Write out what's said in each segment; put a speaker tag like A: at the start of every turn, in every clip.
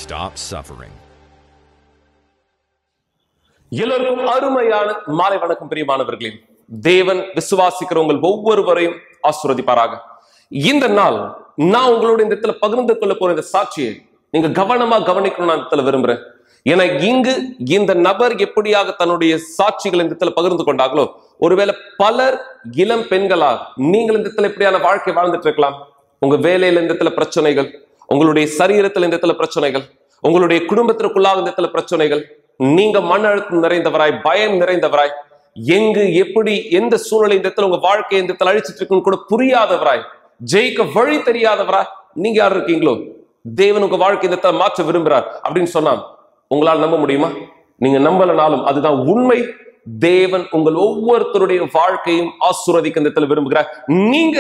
A: stop suffering.
B: எல்லோருக்கும் அருமையான மாலை வணக்கம் பிரியமானவர்களே தேவன் விசுவாசிக்கிற உங்கள் ஒவ்வொருவரையும் ஆசீர்வதிப்பாராக இந்த நாள் நான் உங்களோட இந்த இடத்துல பகிர்ந்து கொள்ள போற இந்த சாட்சியை நீங்க கவனமா கவனிக்கணும் நான் இந்த இடத்துல விரும்புறேன் ஏன்னா இங்கு இந்த நபர் எப்படியாக தன்னுடைய சாட்சிகள் இந்த இடத்துல பகிர்ந்து கொண்டாங்களோ ஒருவேளை பலர் இளம் பெண்களா நீங்கள் இந்த இடத்துல எப்படியான வாழ்க்கை வாழ்ந்துட்டு இருக்கலாம் உங்க வேலையில இந்த இடத்துல பிரச்சனைகள் உங்களுடைய சரீரத்துல இந்த இடத்துல பிரச்சனைகள் உங்களுடைய குடும்பத்திற்குள்ளாக இந்த இடத்துல பிரச்சனைகள் நீங்க மன அழுத்தம் நிறைந்தவராய் பயம் நிறைந்தவராய் எங்கு எப்படி எந்த சூழ்நிலை இந்த இடத்துல உங்க வாழ்க்கையை இந்த இடத்துல அழிச்சிட்டு இருக்குன்னு கூட புரியாதவராய் ஜெயிக்க வழி தெரியாதவராய் நீங்க யார் இருக்கீங்களோ தேவன் உங்க வாழ்க்கை இந்த இடத்துல மாற்ற விரும்புறார் அப்படின்னு சொன்னா உங்களால் நம்ப முடியுமா நீங்க நம்பலனாலும் அதுதான் உண்மை தேவன் உங்கள் ஒவ்வொருத்தருடைய வாழ்க்கையும் ஆசீர்வதிக்க இந்த இடத்துல விரும்புகிறார் நீங்க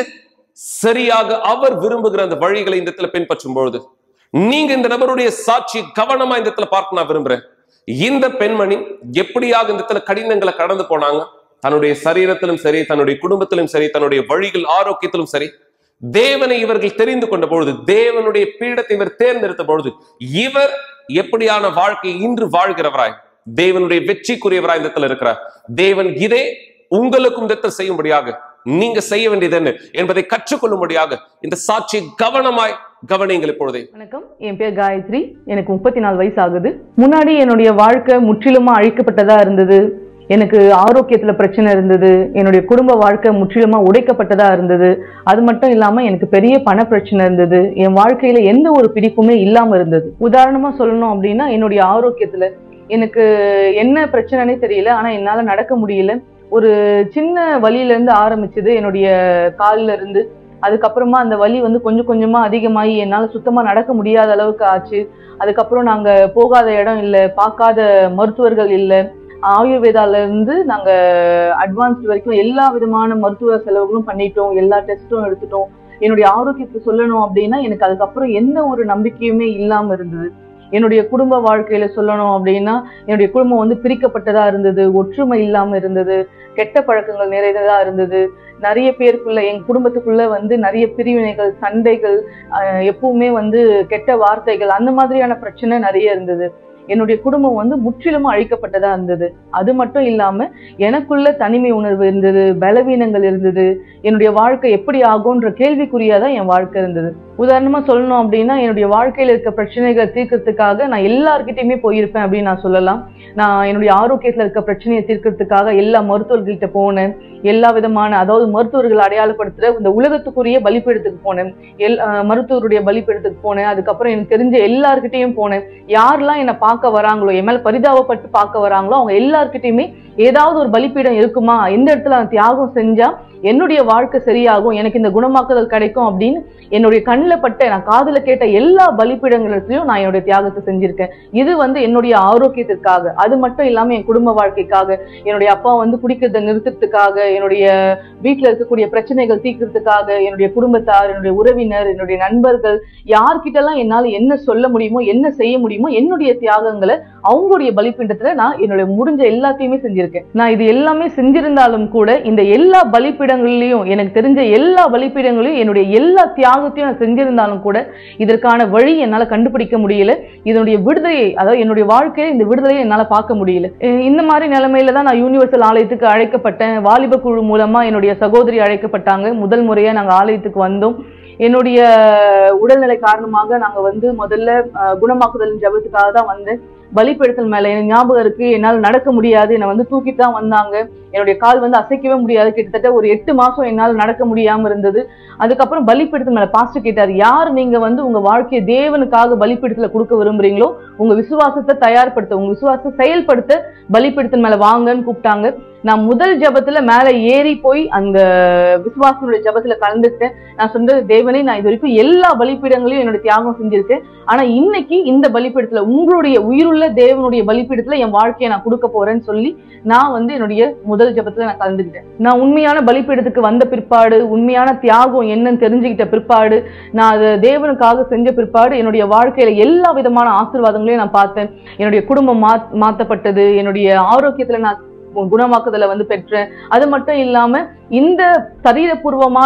B: சரியாக அவர் விரும்புகிற அந்த வழிகளை இந்த இடத்துல பின்பற்றும் பொழுது நீங்க இந்த நபருடைய சாட்சி கவனமா இந்த இடத்துல பார்க்க நான் விரும்புறேன் இந்த பெண்மணி எப்படியாக இந்த இடத்துல கடினங்களை கடந்து போனாங்க தன்னுடைய சரீரத்திலும் சரி தன்னுடைய குடும்பத்திலும் சரி தன்னுடைய வழிகள் ஆரோக்கியத்திலும் சரி தேவனை இவர்கள் தெரிந்து கொண்ட பொழுது தேவனுடைய பீடத்தை இவர் தேர்ந்தெடுத்த பொழுது இவர் எப்படியான வாழ்க்கை இன்று வாழ்கிறவராய் தேவனுடைய வெற்றிக்குரியவராய் இந்த இடத்துல இருக்கிறார் தேவன் இதே உங்களுக்கும் இந்த இடத்துல செய்யும்படியாக நீங்க செய்ய வேண்டியது என்ன என்பதை கற்றுக்கொள்ளும்படியாக இந்த சாட்சியை கவனமாய் கவனியுங்கள் இப்பொழுதே
C: வணக்கம் என் பேர் காயத்ரி எனக்கு முப்பத்தி நாலு வயசு ஆகுது முன்னாடி என்னுடைய வாழ்க்கை முற்றிலுமா அழிக்கப்பட்டதா இருந்தது எனக்கு ஆரோக்கியத்துல பிரச்சனை இருந்தது என்னுடைய குடும்ப வாழ்க்கை முற்றிலுமா உடைக்கப்பட்டதா இருந்தது அது மட்டும் இல்லாம எனக்கு பெரிய பண பிரச்சனை இருந்தது என் வாழ்க்கையில எந்த ஒரு பிடிப்புமே இல்லாம இருந்தது உதாரணமா சொல்லணும் அப்படின்னா என்னுடைய ஆரோக்கியத்துல எனக்கு என்ன பிரச்சனைனே தெரியல ஆனா என்னால நடக்க முடியல ஒரு சின்ன வலியில இருந்து ஆரம்பிச்சது என்னுடைய கால்ல இருந்து அதுக்கப்புறமா அந்த வலி வந்து கொஞ்சம் கொஞ்சமா அதிகமாகி என்னால சுத்தமா நடக்க முடியாத அளவுக்கு ஆச்சு அதுக்கப்புறம் நாங்க போகாத இடம் இல்லை பார்க்காத மருத்துவர்கள் இல்லை ஆயுர்வேதால இருந்து நாங்க அட்வான்ஸ்ட் வரைக்கும் எல்லா விதமான மருத்துவ செலவுகளும் பண்ணிட்டோம் எல்லா டெஸ்ட்டும் எடுத்துட்டோம் என்னுடைய ஆரோக்கியத்தை சொல்லணும் அப்படின்னா எனக்கு அதுக்கப்புறம் எந்த ஒரு நம்பிக்கையுமே இல்லாம இருந்தது என்னுடைய குடும்ப வாழ்க்கையில சொல்லணும் அப்படின்னா என்னுடைய குடும்பம் வந்து பிரிக்கப்பட்டதா இருந்தது ஒற்றுமை இல்லாம இருந்தது கெட்ட பழக்கங்கள் நிறைந்ததா இருந்தது நிறைய பேருக்குள்ள என் குடும்பத்துக்குள்ள வந்து நிறைய பிரிவினைகள் சண்டைகள் ஆஹ் எப்பவுமே வந்து கெட்ட வார்த்தைகள் அந்த மாதிரியான பிரச்சனை நிறைய இருந்தது என்னுடைய குடும்பம் வந்து முற்றிலுமா அழிக்கப்பட்டதா இருந்தது அது மட்டும் இல்லாம எனக்குள்ள தனிமை உணர்வு இருந்தது பலவீனங்கள் இருந்தது என்னுடைய வாழ்க்கை எப்படி ஆகும்ன்ற கேள்விக்குறியா தான் என் வாழ்க்கை இருந்தது உதாரணமா சொல்லணும் அப்படின்னா என்னுடைய வாழ்க்கையில இருக்க பிரச்சனைகளை தீர்க்கறதுக்காக நான் எல்லார்கிட்டயுமே போயிருப்பேன் அப்படின்னு நான் சொல்லலாம் நான் என்னுடைய ஆரோக்கியத்துல இருக்க பிரச்சனையை தீர்க்கறதுக்காக எல்லா மருத்துவர்கள்கிட்ட போனேன் எல்லா விதமான அதாவது மருத்துவர்கள் அடையாளப்படுத்துற இந்த உலகத்துக்குரிய பலிப்பீடத்துக்கு போனேன் எல் அஹ் மருத்துவருடைய பலிப்பீடத்துக்கு போனேன் அதுக்கப்புறம் எனக்கு தெரிஞ்ச எல்லார்கிட்டயும் போனேன் யாரெல்லாம் என்னை பார்க்க வராங்களோ என் மேல பரிதாபப்பட்டு பார்க்க வராங்களோ அவங்க எல்லார்கிட்டயுமே ஏதாவது ஒரு பலிப்பீடம் இருக்குமா எந்த இடத்துல நான் தியாகம் செஞ்சா என்னுடைய வாழ்க்கை சரியாகும் எனக்கு இந்த குணமாக்குதல் கிடைக்கும் அப்படின்னு என்னுடைய கண்ணில் பட்ட நான் காதுல கேட்ட எல்லா பலிப்பீடங்களிலும் நான் என்னுடைய தியாகத்தை செஞ்சிருக்கேன் இது வந்து என்னுடைய ஆரோக்கியத்திற்காக அது மட்டும் இல்லாம என் குடும்ப வாழ்க்கைக்காக என்னுடைய அப்பா வந்து குடிக்கிறத நிறுத்துறதுக்காக என்னுடைய வீட்டுல இருக்கக்கூடிய பிரச்சனைகள் தீர்க்கறதுக்காக என்னுடைய குடும்பத்தார் என்னுடைய உறவினர் என்னுடைய நண்பர்கள் யார்கிட்டலாம் என்னால என்ன சொல்ல முடியுமோ என்ன செய்ய முடியுமோ என்னுடைய தியாகங்களை அவங்களுடைய பலிப்பீண்டத்துல நான் என்னுடைய முடிஞ்ச எல்லாத்தையுமே செஞ்சிருக்கேன் நான் இது எல்லாமே செஞ்சிருந்தாலும் கூட இந்த எல்லா பலிப்பீடங்கள்லயும் எனக்கு தெரிஞ்ச எல்லா பலிப்பீடங்களையும் என்னுடைய எல்லா தியாகத்தையும் நான் செஞ்சிருந்தாலும் கூட இதற்கான வழி என்னால கண்டுபிடிக்க முடியல இதனுடைய விடுதலையை அதாவது என்னுடைய வாழ்க்கையை இந்த விடுதலையை என்னால பார்க்க முடியல அஹ் இந்த மாதிரி நிலைமையில தான் நான் யூனிவர்சல் ஆலயத்துக்கு அழைக்கப்பட்டேன் வாலிப குழு மூலமா என்னுடைய சகோதரி அழைக்கப்பட்டாங்க முதல் முறையா நாங்க ஆலயத்துக்கு வந்தோம் என்னுடைய உடல்நிலை காரணமாக நாங்க வந்து முதல்ல அஹ், குணமாக்குதல் ஜபத்துக்காக தான் வந்தேன் பலிப்பெடுத்தல் மேல எனக்கு ஞாபகம் இருக்கு என்னால் நடக்க முடியாது என்னை வந்து தூக்கிட்டு தான் வந்தாங்க என்னுடைய கால் வந்து அசைக்கவே முடியாது கிட்டத்தட்ட ஒரு எட்டு மாசம் என்னால் நடக்க முடியாம இருந்தது அதுக்கப்புறம் பலிப்பீடத்தில் மேல பாஸ்டர் கேட்டார் யார் நீங்க வந்து உங்க வாழ்க்கையை தேவனுக்காக பலிப்பீடத்துல கொடுக்க விரும்புறீங்களோ உங்க விசுவாசத்தை தயார்படுத்த உங்க விசுவாசத்தை செயல்படுத்த பலிப்பீடத்தின் மேல வாங்கன்னு கூப்பிட்டாங்க நான் முதல் ஜெபத்துல மேல ஏறி போய் அந்த விசுவாசனுடைய ஜெபத்துல கலந்துட்டேன் நான் சொன்னது தேவனே நான் இது வரைக்கும் எல்லா பலிப்பீடங்களையும் என்னோட தியாகம் செஞ்சிருக்கேன் ஆனா இன்னைக்கு இந்த பலிப்பீடத்துல உங்களுடைய உயிருள்ள தேவனுடைய பலிப்பீடத்துல என் வாழ்க்கையை நான் கொடுக்க போறேன்னு சொல்லி நான் வந்து என்னுடைய முதல் ஜெபத்துல நான் கலந்துக்கிட்டேன் நான் உண்மையான பலிப்பீடத்துக்கு வந்த பிற்பாடு உண்மையான தியாகம் என்னன்னு தெரிஞ்சுக்கிட்ட பிற்பாடு நான் அதை தேவனுக்காக செஞ்ச பிற்பாடு என்னுடைய வாழ்க்கையில எல்லா விதமான ஆசீர்வாதங்களையும் நான் பார்த்தேன் என்னுடைய குடும்பம் மா மாத்தப்பட்டது என்னுடைய ஆரோக்கியத்துல நான் குணமாக்குதலை வந்து பெற்றேன் அது மட்டும் இல்லாம இந்த சரீரபூர்வமான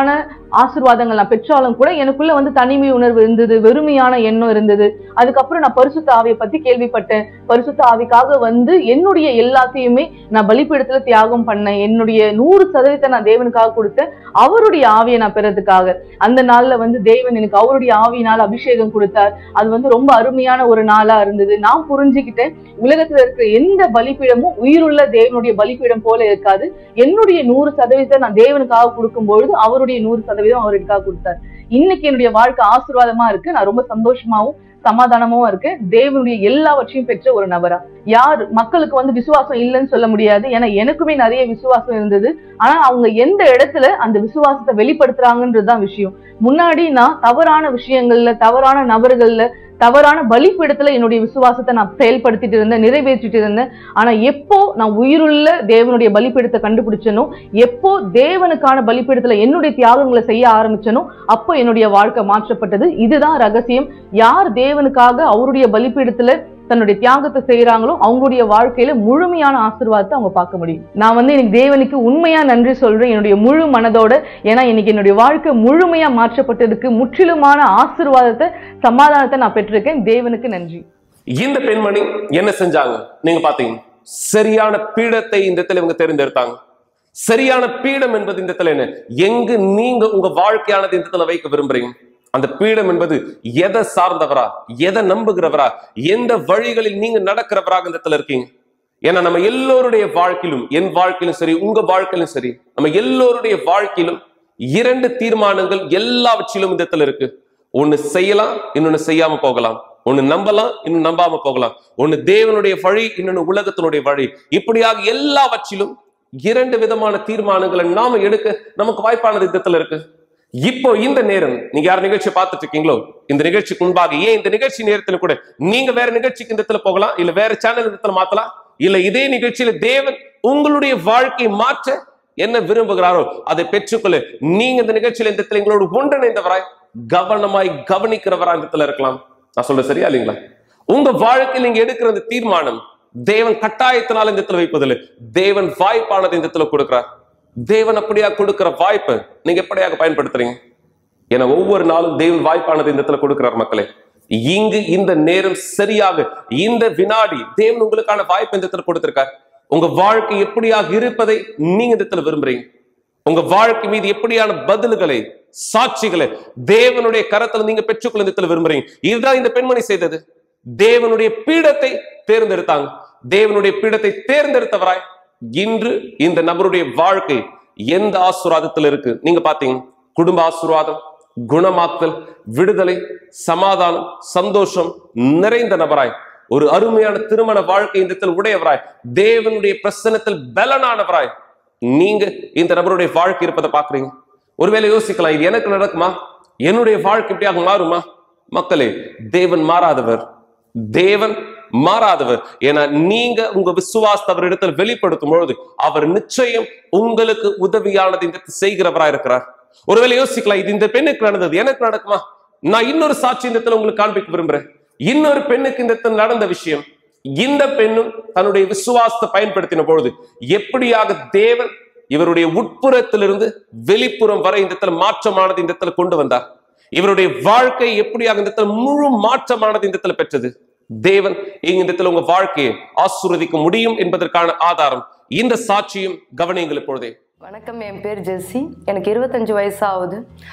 C: ஆசீர்வாதங்கள் நான் பெற்றாலும் கூட எனக்குள்ள வந்து தனிமை உணர்வு இருந்தது வெறுமையான எண்ணம் இருந்தது அதுக்கப்புறம் நான் பரிசுத்த ஆவியை பத்தி கேள்விப்பட்டேன் பரிசுத்த ஆவிக்காக வந்து என்னுடைய எல்லாத்தையுமே நான் பலிப்பீடத்துல தியாகம் பண்ணேன் என்னுடைய நூறு சதவீதத்தை நான் தேவனுக்காக கொடுத்தேன் அவருடைய ஆவியை நான் பெறதுக்காக அந்த நாள்ல வந்து தேவன் எனக்கு அவருடைய ஆவியினால் அபிஷேகம் கொடுத்தார் அது வந்து ரொம்ப அருமையான ஒரு நாளா இருந்தது நான் புரிஞ்சுக்கிட்டேன் உலகத்துல இருக்கிற எந்த பலிப்பீடமும் உயிருள்ள தேவனுடைய பலிப்பீடம் போல இருக்காது என்னுடைய நூறு சதவீதத்தை நான் தேவனுக்காக கொடுக்கும் பொழுது அவருடைய நூறு சதவீதம் அவருக்காக கொடுத்தார் இன்னைக்கு என்னுடைய வாழ்க்கை ஆசீர்வாதமா இருக்கு நான் ரொம்ப சந்தோஷமாவும் சமாதானமும் இருக்கு தேவனுடைய எல்லாவற்றையும் பெற்ற ஒரு நபரா யார் மக்களுக்கு வந்து விசுவாசம் இல்லைன்னு சொல்ல முடியாது ஏன்னா எனக்குமே நிறைய விசுவாசம் இருந்தது ஆனா அவங்க எந்த இடத்துல அந்த விசுவாசத்தை வெளிப்படுத்துறாங்கன்றதுதான் விஷயம் முன்னாடி நான் தவறான விஷயங்கள்ல தவறான நபர்கள்ல தவறான பலிப்பீடத்துல என்னுடைய விசுவாசத்தை நான் செயல்படுத்திட்டு இருந்தேன் நிறைவேற்றிட்டு இருந்தேன் ஆனா எப்போ நான் உயிருள்ள தேவனுடைய பலிப்பீடத்தை கண்டுபிடிச்சனோ எப்போ தேவனுக்கான பலிப்பீடத்துல என்னுடைய தியாகங்களை செய்ய ஆரம்பிச்சனோ அப்போ என்னுடைய வாழ்க்கை மாற்றப்பட்டது இதுதான் ரகசியம் யார் தேவனுக்காக அவருடைய பலிப்பீடத்துல தன்னுடைய தியாகத்தை செய்யறாங்களோ அவங்களுடைய வாழ்க்கையில முழுமையான ஆசீர்வாதத்தை அவங்க பார்க்க முடியும் நான் வந்து எனக்கு தேவனுக்கு உண்மையா நன்றி சொல்றேன் என்னுடைய முழு மனதோட ஏன்னா இன்னைக்கு என்னுடைய வாழ்க்கை முழுமையா மாற்றப்பட்டதுக்கு முற்றிலுமான ஆசீர்வாதத்தை சமாதானத்தை நான் பெற்றிருக்கேன் தேவனுக்கு நன்றி
B: இந்த பெண்மணி என்ன செஞ்சாங்க நீங்க பாத்தீங்க சரியான பீடத்தை இந்த இடத்துல இவங்க தேர்ந்தெடுத்தாங்க சரியான பீடம் என்பது இந்த இடத்துல என்ன எங்கு நீங்க உங்க வாழ்க்கையானது இந்த இடத்துல வைக்க விரும்புறீங்க அந்த பீடம் என்பது எதை சார்ந்தவரா எதை நம்புகிறவரா எந்த வழிகளில் நீங்க நடக்கிறவராக இந்த இடத்துல இருக்கீங்க ஏன்னா நம்ம எல்லோருடைய வாழ்க்கையிலும் என் வாழ்க்கையிலும் சரி உங்க வாழ்க்கையிலும் சரி நம்ம எல்லோருடைய வாழ்க்கையிலும் இரண்டு தீர்மானங்கள் எல்லாவற்றிலும் இந்த இடத்துல இருக்கு ஒண்ணு செய்யலாம் இன்னொன்னு செய்யாம போகலாம் ஒண்ணு நம்பலாம் இன்னும் நம்பாம போகலாம் ஒண்ணு தேவனுடைய வழி இன்னொன்னு உலகத்தினுடைய வழி இப்படியாக எல்லாவற்றிலும் இரண்டு விதமான தீர்மானங்களை நாம எடுக்க நமக்கு வாய்ப்பானது இந்த இடத்துல இருக்கு இப்போ இந்த நேரம் நீங்க யார் நிகழ்ச்சி பார்த்துட்டு இருக்கீங்களோ இந்த நிகழ்ச்சிக்கு முன்பாக ஏன் இந்த நிகழ்ச்சி நேரத்துல கூட நீங்க வேற நிகழ்ச்சிக்கு இந்த இடத்துல போகலாம் இல்ல வேற சேனல் இந்த இடத்துல மாத்தலாம் இல்ல இதே நிகழ்ச்சியில தேவன் உங்களுடைய வாழ்க்கையை மாற்ற என்ன விரும்புகிறாரோ அதை பெற்றுக்கொள்ள நீங்க இந்த நிகழ்ச்சியில இந்த இடத்துல எங்களோடு ஒன்றிணைந்தவராய் கவனமாய் கவனிக்கிறவரா இந்த இடத்துல இருக்கலாம் நான் சொல்றது சரியா இல்லைங்களா உங்க வாழ்க்கையில் நீங்க எடுக்கிற அந்த தீர்மானம் தேவன் கட்டாயத்தினால இந்த இடத்துல வைப்பதில்லை தேவன் வாய்ப்பானது இந்த இடத்துல கொடுக்கிறார் தேவன் அப்படியா கொடுக்கிற வாய்ப்பை நீங்க எப்படியாக பயன்படுத்துறீங்க என ஒவ்வொரு நாளும் தேவன் வாய்ப்பானது இந்த இடத்துல கொடுக்கிறார் மக்களே இங்கு இந்த நேரம் சரியாக இந்த வினாடி தேவன் உங்களுக்கான வாய்ப்பு இந்த இடத்துல கொடுத்திருக்கார் உங்க வாழ்க்கை எப்படியாக இருப்பதை நீங்க இந்த இடத்துல விரும்புறீங்க உங்க வாழ்க்கை மீது எப்படியான பதில்களை சாட்சிகளை தேவனுடைய கரத்துல நீங்க பெற்றுக்கொள்ள இந்த இடத்துல விரும்புறீங்க இதுதான் இந்த பெண்மணி செய்தது தேவனுடைய பீடத்தை தேர்ந்தெடுத்தாங்க தேவனுடைய பீடத்தை தேர்ந்தெடுத்தவராய் இன்று இந்த நபருடைய வாழ்க்கை எந்த ஆசீர்வாதத்தில் இருக்கு நீங்க பாத்தீங்க குடும்ப ஆசீர்வாதம் குணமாக்கல் விடுதலை சமாதானம் சந்தோஷம் நிறைந்த நபராய் ஒரு அருமையான திருமண வாழ்க்கை இந்த இடத்தில் உடையவராய் தேவனுடைய பிரசனத்தில் பலனானவராய் நீங்க இந்த நபருடைய வாழ்க்கை இருப்பதை பாக்குறீங்க ஒருவேளை யோசிக்கலாம் இது எனக்கு நடக்குமா என்னுடைய வாழ்க்கை இப்படியாக மாறுமா மக்களே தேவன் மாறாதவர் தேவன் மாறாதவர் ஏன்னா நீங்க உங்க விசுவாசத்தை அவர் இடத்தில் வெளிப்படுத்தும் பொழுது அவர் நிச்சயம் உங்களுக்கு உதவியானது இந்த செய்கிறவராய் இருக்கிறார் ஒருவேளை யோசிக்கலாம் இது இந்த பெண்ணுக்கு நடந்தது எனக்கு நடக்குமா நான் இன்னொரு சாட்சி இந்த இடத்துல உங்களுக்கு காண்பிக்க விரும்புறேன் இன்னொரு பெண்ணுக்கு இந்த இடத்துல நடந்த விஷயம் இந்த பெண்ணும் தன்னுடைய விசுவாசத்தை பயன்படுத்தின பொழுது எப்படியாக தேவன் இவருடைய உட்புறத்திலிருந்து வெளிப்புறம் வரை இந்த இடத்துல மாற்றமானது இந்த இடத்துல கொண்டு வந்தார் இவருடைய வாழ்க்கை எப்படியாக இந்த இடத்துல முழு மாற்றமானது இந்த இடத்துல பெற்றது தேவன் இங்க இந்த இடத்துல உங்க வாழ்க்கையை ஆசீர்வதிக்க முடியும் என்பதற்கான ஆதாரம் இந்த சாட்சியும் கவனியுங்கள் இப்பொழுதே
A: வணக்கம் என் பேர் ஜெஸ்ஸி எனக்கு இருபத்தஞ்சி வயசு ஆகுது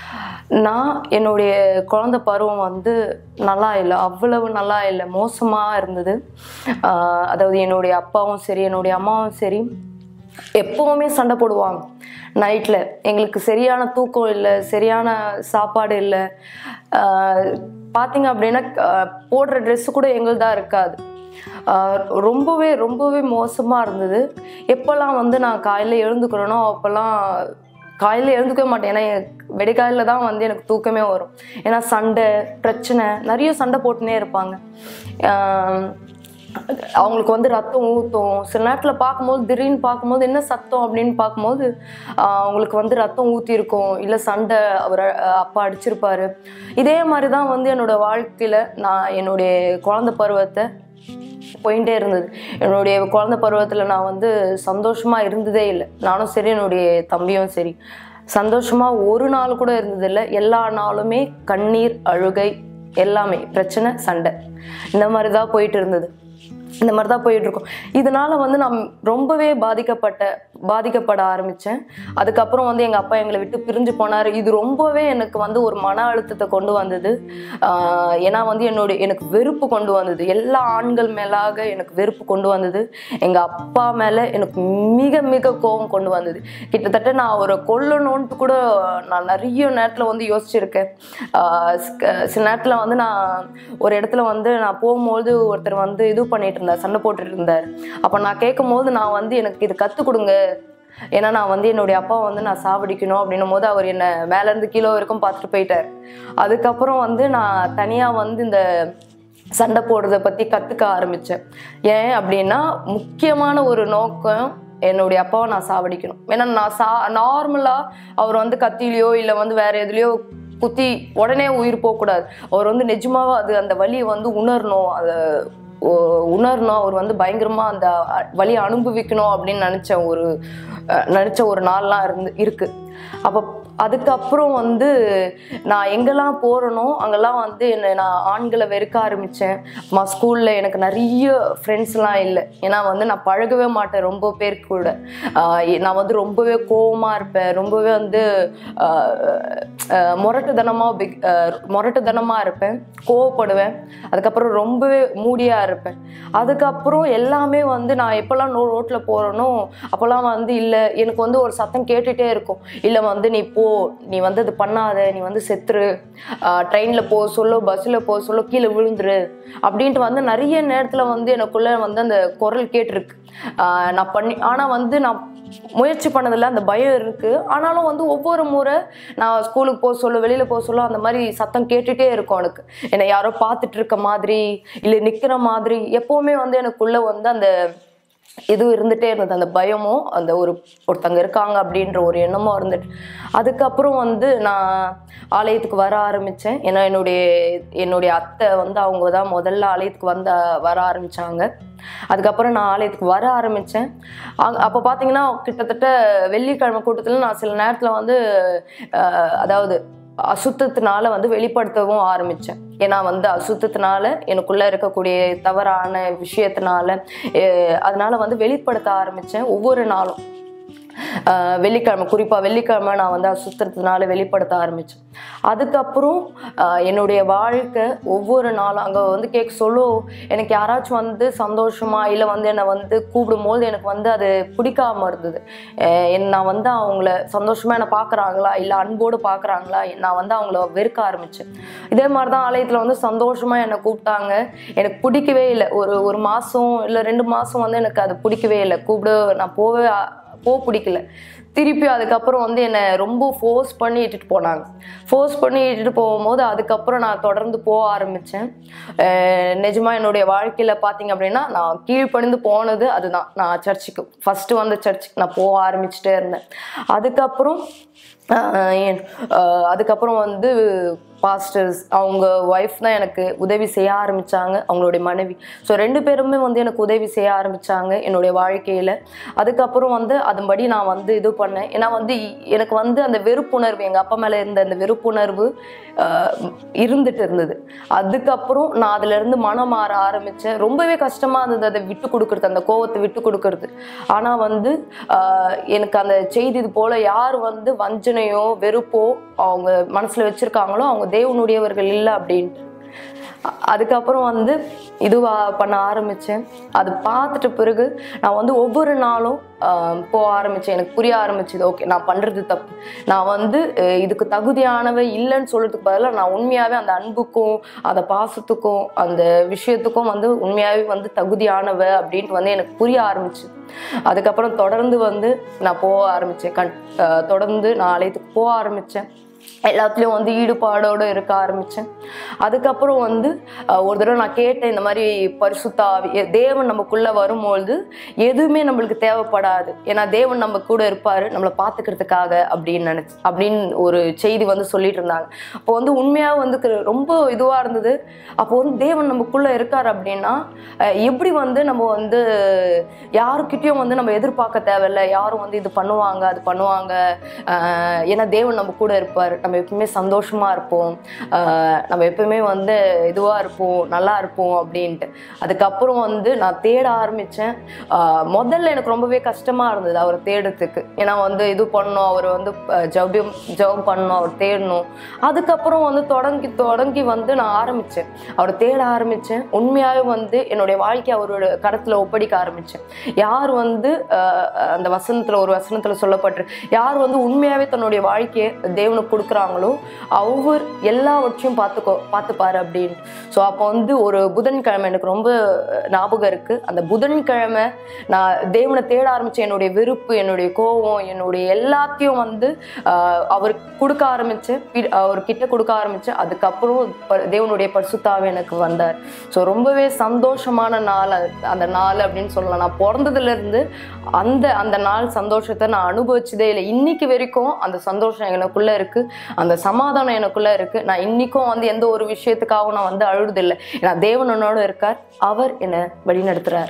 A: நான் என்னுடைய குழந்த பருவம் வந்து நல்லா இல்லை அவ்வளவு நல்லா இல்லை மோசமாக இருந்தது ஆஹ் அதாவது என்னுடைய அப்பாவும் சரி என்னுடைய அம்மாவும் சரி எப்போவுமே சண்டை போடுவாங்க நைட்டில் எங்களுக்கு சரியான தூக்கம் இல்லை சரியான சாப்பாடு இல்லை ஆஹ் பார்த்தீங்க அப்படின்னா ஆஹ் போடுற ட்ரெஸ்ஸு கூட எங்களுதான் இருக்காது ஆஹ் ரொம்பவே ரொம்பவே மோசமாக இருந்தது எப்போல்லாம் வந்து நான் காலையில் எழுந்துக்கிறேனோ அப்போல்லாம் காலையில் எழுந்துக்கவே மாட்டேன் ஏன்னா வெடிக்காலையில் தான் வந்து எனக்கு தூக்கமே வரும் ஏன்னா சண்டை பிரச்சனை நிறைய சண்டை போட்டுனே இருப்பாங்க ஆஹ் அவங்களுக்கு வந்து ரத்தம் ஊற்றும் சில நேரத்தில் பார்க்கும்போது திடீர்னு பார்க்கும்போது என்ன சத்தம் அப்படின்னு பார்க்கும்போது ஆஹ் அவங்களுக்கு வந்து ரத்தம் ஊற்றிருக்கும் இல்லை சண்டை அவர் அஹ் அப்பா அடிச்சிருப்பாரு இதே மாதிரி தான் வந்து என்னோட வாழ்க்கையில் நான் என்னுடைய குழந்தை பருவத்தை போயிட்டே இருந்தது என்னுடைய குழந்தை பருவத்தில் நான் வந்து சந்தோஷமாக இருந்ததே இல்லை நானும் சரி என்னுடைய தம்பியும் சரி சந்தோஷமா ஒரு நாள் கூட இருந்ததில்லை எல்லா நாளுமே கண்ணீர் அழுகை எல்லாமே பிரச்சனை சண்டை இந்த மாதிரி தான் போயிட்டு இருந்தது இந்த மாதிரி தான் போயிட்டு இருக்கோம் இதனால வந்து நான் ரொம்பவே பாதிக்கப்பட்ட பாதிக்கப்பட ஆரம்பித்தேன் அதுக்கப்புறம் வந்து எங்கள் அப்பா எங்களை விட்டு பிரிஞ்சு போனார் இது ரொம்பவே எனக்கு வந்து ஒரு மன அழுத்தத்தை கொண்டு வந்தது ஆஹ் ஏன்னா வந்து என்னுடைய எனக்கு வெறுப்பு கொண்டு வந்தது எல்லா ஆண்கள் மேலாக எனக்கு வெறுப்பு கொண்டு வந்தது எங்கள் அப்பா மேலே எனக்கு மிக மிக கோபம் கொண்டு வந்தது கிட்டத்தட்ட நான் அவரை கொல்லணுன்ட்டு கூட நான் நிறைய நேரத்தில் வந்து யோசிச்சிருக்கேன் ஆஹ் ஸ்- சில நேரத்தில் வந்து நான் ஒரு இடத்துல வந்து நான் போகும்போது ஒருத்தர் வந்து இது பண்ணிட்டு இருந்தார் சண்டை போட்டுட்டு இருந்தார் அப்போ நான் கேட்கும் போது நான் வந்து எனக்கு இது கற்றுக் கொடுங்க ஏன்னா நான் வந்து என்னுடைய அப்பா வந்து நான் சாவடிக்கணும் அப்படின்னும் போது அவர் என்னை மேலேருந்து கீழே வரைக்கும் பார்த்துட்டு போயிட்டார் அதுக்கப்புறம் வந்து நான் தனியாக வந்து இந்த சண்டை போடுறதை பற்றி கற்றுக்க ஆரம்பித்தேன் ஏன் அப்படின்னா முக்கியமான ஒரு நோக்கம் என்னுடைய அப்பாவை நான் சாவடிக்கணும் ஏன்னா நான் சா நார்மலாக அவர் வந்து கத்திலையோ இல்லை வந்து வேற எதுலேயோ குத்தி உடனே உயிர் போகக்கூடாது அவர் வந்து நிஜமாவே அது அந்த வலியை வந்து உணரணும் அதை உ- உணரணும் அவர் வந்து பயங்கரமாக அந்த அ- வலியை அனுபவிக்கணும் அப்படின்னு நினச்ச ஒரு அஹ், நினச்ச ஒரு நாள்லாம் இருந்து இருக்கு அப்போ அதுக்கப்புறம் வந்து நான் எங்கெல்லாம் போகிறனோ அங்கெல்லாம் வந்து என்னை நான் ஆண்களை வெறுக்க ஆரம்பித்தேன் மா ஸ்கூலில் எனக்கு நிறைய ஃப்ரெண்ட்ஸ்லாம் இல்லை ஏன்னா வந்து நான் பழகவே மாட்டேன் ரொம்ப பேர் கூட ஆஹ் எ- நான் வந்து ரொம்பவே கோவமாக இருப்பேன் ரொம்பவே வந்து ஆஹ் ஆஹ் முரட்டுத்தனமாக பிக் முரட்டுத்தனமாக இருப்பேன் கோவப்படுவேன் அதுக்கப்புறம் ரொம்பவே மூடியாக இருப்பேன் அதுக்கப்புறம் எல்லாமே வந்து நான் எப்போல்லாம் நோ ரோட்டில் போகிறேனோ அப்போல்லாம் வந்து இல்லை எனக்கு வந்து ஒரு சத்தம் கேட்டுகிட்டே இருக்கும் இல்லை வந்து நீ போ நீ வந்து அது பண்ணாத நீ வந்து செத்துரு ட்ரெயினில் போ சொல்லோ பஸ்ஸில் போ சொல்லோ கீழே விழுந்துரு அப்படின்ட்டு வந்து நிறைய நேரத்தில் வந்து எனக்குள்ளே வந்து அந்த குரல் கேட்டிருக்கு ஆஹ் நான் பண்ணி ஆனால் வந்து நான் முயற்சி பண்ணதில்ல அந்த பயம் இருக்குது ஆனாலும் வந்து ஒவ்வொரு முறை நான் ஸ்கூலுக்கு போக சொல்ல வெளியில் போக சொல்ல அந்த மாதிரி சத்தம் கேட்டுகிட்டே இருக்கும் எனக்கு என்னை யாரோ பார்த்துட்டு இருக்க மாதிரி இல்லை நிற்கிற மாதிரி எப்போவுமே வந்து எனக்குள்ளே வந்து அந்த இது இருந்துகிட்டே இருந்தது அந்த பயமும் அந்த ஒரு ஒருத்தங்க இருக்காங்க அப்படின்ற ஒரு எண்ணமும் இருந்துட்டு அதுக்கப்புறம் வந்து நான் ஆலயத்துக்கு வர ஆரம்பித்தேன் ஏன்னா என்னுடைய என்னுடைய அத்தை வந்து அவங்க தான் முதல்ல ஆலயத்துக்கு வந்த வர ஆரம்பித்தாங்க அதுக்கப்புறம் நான் ஆலயத்துக்கு வர ஆரம்பித்தேன் அப்போ பார்த்தீங்கன்னா கிட்டத்தட்ட வெள்ளிக்கிழமை கூட்டத்தில் நான் சில நேரத்தில் வந்து அஹ், அதாவது அசுத்தத்தினால வந்து வெளிப்படுத்தவும் ஆரம்பித்தேன் ஏன்னா வந்து அசுத்தத்தினால எனக்குள்ளே இருக்கக்கூடிய தவறான விஷயத்தினால அஹ், அதனால வந்து வெளிப்படுத்த ஆரம்பித்தேன் ஒவ்வொரு நாளும் ஆஹ் வெள்ளிக்கிழமை குறிப்பாக வெள்ளிக்கிழமை நான் வந்து அசுத்தத்தினால வெளிப்படுத்த ஆரம்பித்தேன் அதுக்கப்புறம் ஆஹ் என்னுடைய வாழ்க்கை ஒவ்வொரு நாளும் அங்கே வந்து கேட்க சொல்ல எனக்கு யாராச்சும் வந்து சந்தோஷமா இல்லை வந்து என்னை வந்து கூப்பிடும்போது எனக்கு வந்து அது பிடிக்காம இருந்தது ஆஹ் என் நான் வந்து அவங்கள சந்தோஷமா என்னை பார்க்குறாங்களா இல்லை அன்போடு பார்க்குறாங்களா நான் வந்து அவங்கள வெறுக்க ஆரம்பித்தேன் இதே மாதிரி தான் ஆலயத்தில் வந்து சந்தோஷமா என்னை கூப்பிட்டாங்க எனக்கு பிடிக்கவே இல்லை ஒரு ஒரு மாதம் இல்லை ரெண்டு மாதம் வந்து எனக்கு அது பிடிக்கவே இல்லை கூப்பிடு நான் போவே போக பிடிக்கல திருப்பி அதுக்கப்புறம் வந்து என்னை ரொம்ப ஃபோர்ஸ் பண்ணி இட்டுட்டு போனாங்க ஃபோர்ஸ் பண்ணி இட்டுட்டு போகும்போது அதுக்கப்புறம் நான் தொடர்ந்து போக ஆரம்பித்தேன் நிஜமாக என்னுடைய வாழ்க்கையில் பார்த்தீங்க அப்படின்னா நான் கீழ்ப்பணிந்து போனது அதுதான் நான் சர்ச்சுக்கு ஃபஸ்ட்டு வந்து சர்ச்சுக்கு நான் போக ஆரம்பிச்சுட்டே இருந்தேன் அதுக்கப்புறம் ஆஹ் என்- ஆஹ் அதுக்கப்புறம் வந்து பாஸ்டர்ஸ் அவங்க ஒய்ஃப் தான் எனக்கு உதவி செய்ய ஆரம்பிச்சாங்க அவங்களுடைய மனைவி ஸோ ரெண்டு பேருமே வந்து எனக்கு உதவி செய்ய ஆரம்பிச்சாங்க என்னுடைய வாழ்க்கையில் அதுக்கப்புறம் வந்து அதன்படி நான் வந்து இது பண்ணேன் ஏன்னா வந்து இ- எனக்கு வந்து அந்த வெறுப்புணர்வு எங்கள் அப்பா மேலே இருந்த அந்த வெறுப்புணர்வு ஆஹ் இருந்துட்டு இருந்தது அதுக்கப்புறம் நான் அதுலேருந்து மனம் மாற ஆரம்பித்தேன் ரொம்பவே கஷ்டமாக இருந்தது அதை விட்டு கொடுக்குறது அந்த கோவத்தை விட்டு கொடுக்கறது ஆனால் வந்து ஆஹ் எனக்கு அந்த செய்தி இது போல் யார் வந்து வஞ்சனையோ வெறுப்போ அவங்க மனசில் வச்சுருக்காங்களோ அவங்க தேவனுடையவர்கள் இல்லை அப்படின்ட்டு அ- அதுக்கப்புறம் வந்து இதுவா பண்ண ஆரம்பித்தேன் அது பார்த்துட்ட பிறகு நான் வந்து ஒவ்வொரு நாளும் ஆஹ், போக ஆரம்பித்தேன் எனக்கு புரிய ஆரம்பிச்சது ஓகே நான் பண்ணுறது தப்பு நான் வந்து அஹ், இதுக்கு தகுதியானவ இல்லைன்னு சொல்கிறதுக்கு பதிலாக நான் உண்மையாகவே அந்த அன்புக்கும் அந்த பாசத்துக்கும் அந்த விஷயத்துக்கும் வந்து உண்மையாகவே வந்து தகுதியானவ அப்படின்ட்டு வந்து எனக்கு புரிய ஆரம்பிச்சு அதுக்கப்புறம் தொடர்ந்து வந்து நான் போக ஆரம்பித்தேன் கண் ஆஹ், தொடர்ந்து நான் ஆலயத்துக்கு போக ஆரம்பித்தேன் எல்லாத்துலேயும் வந்து ஈடுபாடோடு இருக்க ஆரம்பித்தேன் அதுக்கப்புறம் வந்து அஹ், ஒரு தடவை நான் கேட்டேன் இந்த மாதிரி பரிசுத்தாவி எ- தேவன் நமக்குள்ளே வரும்பொழுது எதுவுமே நம்மளுக்கு தேவைப்படாது ஏன்னா தேவன் நம்ம கூட இருப்பார் நம்மளை பார்த்துக்கிறதுக்காக அப்படின்னு நினச்சி அப்படின்னு ஒரு செய்தி வந்து சொல்லிட்டு இருந்தாங்க அப்போ வந்து உண்மையாக வந்து கு- ரொம்ப இதுவாக இருந்தது அப்போ வந்து தேவன் நமக்குள்ளே இருக்கார் அப்படின்னா அஹ், எப்படி வந்து நம்ம வந்து யாருக்கிட்டேயும் வந்து நம்ம எதிர்பார்க்க தேவையில்ல யாரும் வந்து இது பண்ணுவாங்க அது பண்ணுவாங்க அஹ், ஏன்னா தேவன் நம்ம கூட இருப்பார் நம்ம எப்பவுமே சந்தோஷமா இருப்போம் அஹ், நம்ம எப்பவுமே வந்து இதுவாக இருப்போம் நல்லா இருப்போம் அப்படின்ட்டு அதுக்கப்புறம் வந்து நான் தேட ஆரம்பித்தேன் முதல்ல எனக்கு ரொம்பவே கஷ்டமாக இருந்தது அவரை தேடுறதுக்கு ஏன்னா வந்து இது பண்ணணும் அவர் வந்து அஹ், ஜெபம் ஜெபம் பண்ணணும் அவர் தேடணும் அதுக்கப்புறம் வந்து தொடங்கி தொடங்கி வந்து நான் ஆரம்பித்தேன் அவரை தேட ஆரம்பித்தேன் உண்மையாகவே வந்து என்னுடைய வாழ்க்கை அவரோட கரத்தில் ஒப்படைக்க ஆரம்பித்தேன் யார் வந்து அஹ், அந்த வசனத்தில் ஒரு வசனத்தில் சொல்லப்பட்டு யார் வந்து உண்மையாகவே தன்னுடைய வாழ்க்கையை தேவனுக்கு கொடுக்குறாங்களோ அவர் எல்லாவற்றையும் பார்த்துக்கோ பார்த்துப்பாரு அப்படின்னு ஸோ அப்போ வந்து ஒரு புதன்கிழமை எனக்கு ரொம்ப ஞாபகம் இருக்குது அந்த புதன்கிழமை நான் தேவனை தேட ஆரம்பித்தேன் என்னுடைய வெறுப்பு என்னுடைய கோபம் என்னுடைய எல்லாத்தையும் வந்து ஆஹ், அவருக்கு கொடுக்க ஆரம்பித்தேன் அவர்கிட்ட கொடுக்க ஆரம்பித்தேன் அதுக்கப்புறம் ப- தேவனுடைய பரிசுத்தாவே எனக்கு வந்தார் ஸோ ரொம்பவே சந்தோஷமான நாள் அது- அந்த நாள் அப்படின்னு சொல்லலாம் நான் பிறந்ததுலேருந்து அந்த அந்த நாள் சந்தோஷத்தை நான் அனுபவிச்சதே இல்லை இன்னைக்கு வரைக்கும் அந்த சந்தோஷம் எனக்குள்ளே இருக்குது அந்த சமாதானம் எனக்குள்ளே இருக்குது நான் இன்னைக்கும் வந்து எந்த ஒரு விஷயத்துக்காகவும் நான் வந்து அழுறதில்லை ஏன்னா தேவன் என்னோட இருக்கார் அவர் என்னை வழிநடத்துறார்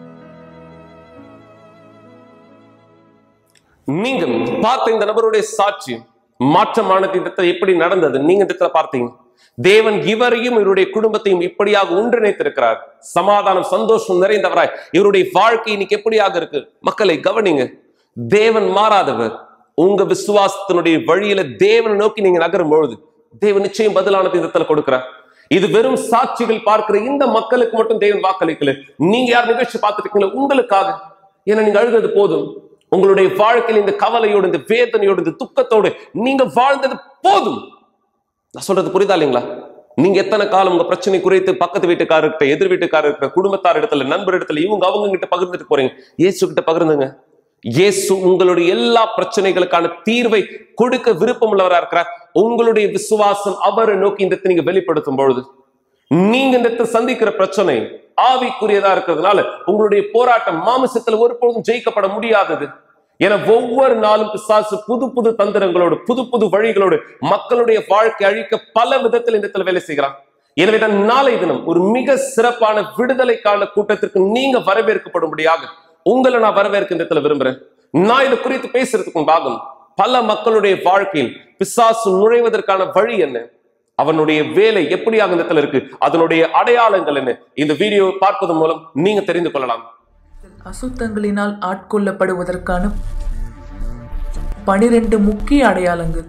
B: நீங்க பார்த்த இந்த நபருடைய சாட்சி மாற்றமான திட்டத்தை எப்படி நடந்தது நீங்க இந்த இடத்துல பார்த்தீங்க தேவன் இவரையும் இவருடைய குடும்பத்தையும் இப்படியாக ஒன்றிணைத்திருக்கிறார் சமாதானம் சந்தோஷம் நிறைந்தவராய் இவருடைய வாழ்க்கை இன்னைக்கு எப்படியாக இருக்கு மக்களை கவனிங்க தேவன் மாறாதவர் உங்க விசுவாசத்தினுடைய வழியில தேவனை நோக்கி நீங்க நகரும் பொழுது தேவன் நிச்சயம் பதிலான திட்டத்துல கொடுக்கிறார் இது வெறும் சாட்சிகள் பார்க்கிற இந்த மக்களுக்கு மட்டும் தேவன் வாக்களிக்கல நீங்க யார் நிகழ்ச்சி பார்த்துட்டு இருக்கீங்களோ உங்களுக்காக ஏன்னா நீங்க அழுதது போதும் உங்களுடைய வாழ்க்கையில் இந்த கவலையோடு இந்த வேதனையோடு இந்த துக்கத்தோடு நீங்க வாழ்ந்தது போதும் நான் சொல்றது புரியுதா இல்லைங்களா நீங்க எத்தனை காலம் உங்க பிரச்சனை குறித்து பக்கத்து வீட்டுக்காரர்கிட்ட எதிர் வீட்டுக்காரர்கிட்ட குடும்பத்தார் இடத்துல நண்பர் இடத்துல இவங்க அவங்க கிட்ட பகிர்ந்துட்டு போறீங்க இயேசு கிட்ட பகிர்ந்துங்க இயேசு உங்களுடைய எல்லா பிரச்சனைகளுக்கான தீர்வை கொடுக்க விருப்பம் உள்ளவரா இருக்கிறார் உங்களுடைய விசுவாசம் அவரை நோக்கி இந்த இடத்தை நீங்க வெளிப்படுத்தும் பொழுது நீங்க இந்த இடத்துல சந்திக்கிற பிரச்சனை ஆவிக்குரியதா இருக்கிறதுனால உங்களுடைய போராட்டம் மாமிசத்துல ஒருபொழுதும் ஜெயிக்கப்பட முடியாதது என ஒவ்வொரு நாளும் பிசாசு புது புது தந்திரங்களோடு புது புது வழிகளோடு மக்களுடைய வாழ்க்கை அழிக்க பல விதத்தில் இந்த இடத்துல வேலை செய்கிறான் எனவேதான் நாளை தினம் ஒரு மிக சிறப்பான விடுதலைக்கான கூட்டத்திற்கு நீங்க வரவேற்கப்படும்படியாக உங்களை நான் வரவேற்க இந்த இடத்துல விரும்புறேன் நான் இதை குறித்து பேசுறதுக்கு முன்பாகும் பல மக்களுடைய வாழ்க்கையில் பிசாசு நுழைவதற்கான வழி என்ன அவனுடைய வேலை எப்படியாக இந்த இடத்துல இருக்கு அதனுடைய அடையாளங்கள் என்ன இந்த வீடியோ பார்ப்பதன் மூலம் நீங்க தெரிந்து கொள்ளலாம்
D: அசுத்தங்களினால் ஆட்கொள்ளப்படுவதற்கான பனிரெண்டு முக்கிய அடையாளங்கள்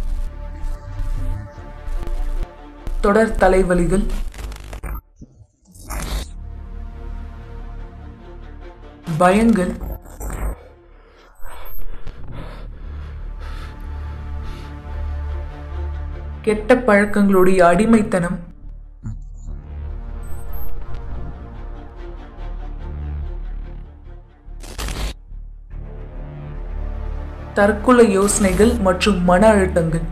D: தொடர் தலைவலிகள் பயங்கள் கெட்ட பழக்கங்களுடைய அடிமைத்தனம் தற்கொலை யோசனைகள் மற்றும் மன அழுத்தங்கள்